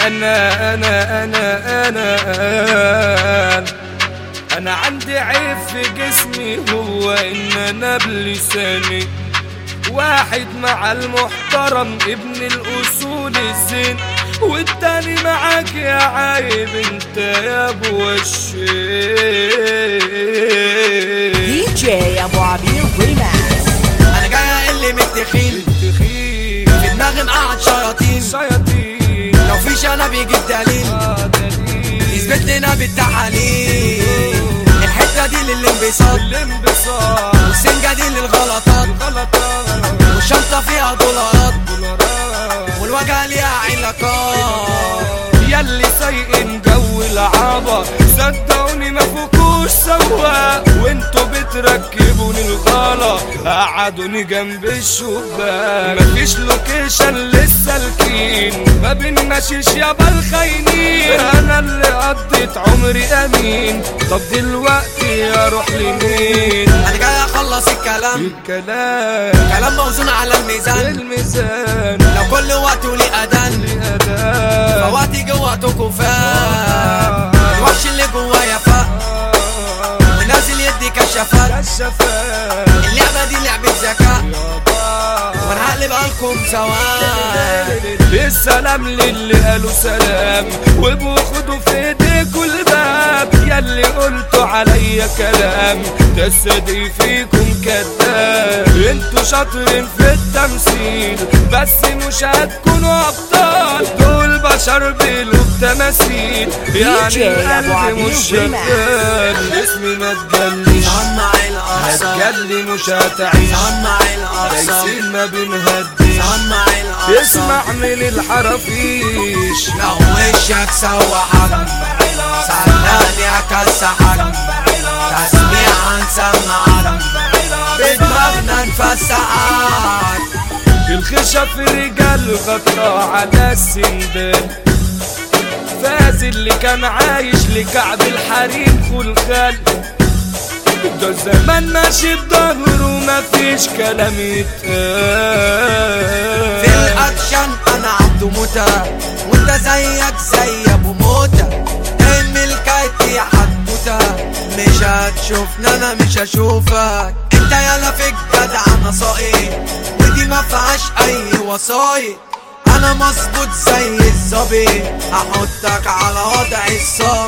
انا انا انا انا انا عندي عيب في جسمي هو ان انا بلساني واحد مع المحترم ابن الاصول الزين والتاني معاك يا عايب انت يا ابو الشيخ دي جي ابو عبير ريماكس انا جاي اقل من التخيل تخيل في دماغي مقعد شياطين شياطين لو في شنب بيجيب دليل آه دليل يثبت لنا بالتحاليل الحته دي للانبساط الانبساط والسنجه دي للغلطات غلطات والشنطه فيها دولارات دولارات والوجهه ليها علاقات ياللي سايقين جو العبا صدقوني ما فوكوش سوا وانتوا بتركبوني الغلا قعدوني جنب الشباك مفيش لوكيشن للسالكين ما بنمشيش يابا الخاينين انا اللي قضيت عمري امين طب دلوقتي اروح لمين انا جاي اخلص الكلام الكلام كلام موزون على الميزان الميزان لو كل وقت وليه اذان الأداء فوقتي جواتكوا فاق الوحش اللي جوايا فاق ونازل يدي كشافات الشفاء اللعبه دي لعبه ذكاء وانا هقلب لكم سواء السلام للي قالوا سلام وبخدوا في ايديكوا الباب ياللي قلتوا عليا كلام تصدق فيكم كذاب انتوا شاطرين في التمثيل بس مش هتكونوا ابطال دول بشر بيلوا بتماثيل يعني أبو القلب عبير مش ريماكس. شغال اسمي ما تجليش سمع الاقصى هتجلي مش هتعيش سمع الاقصى دايسين ما بنهديش سمع الاقصى اسمع من الحرافيش لو وشك سوحك سألني اكسحك تسميع هنسمعك بدماغنا نفسعك الخشب في رجال غطى على السندان فاز اللي كان عايش لكعب الحريم خلخال ده زمان ماشي بظهره مفيش كلام في يتقال الاكشن انا عبده موتى وانت زيك زي ابو موتى اعمل كايتي حدوتة مش هتشوفنا انا مش هشوفك انت يالا في الجدع انا ساقي ودي ما فيهاش اي وسايط انا مظبوط زي الظبي احطك على وضع الصاي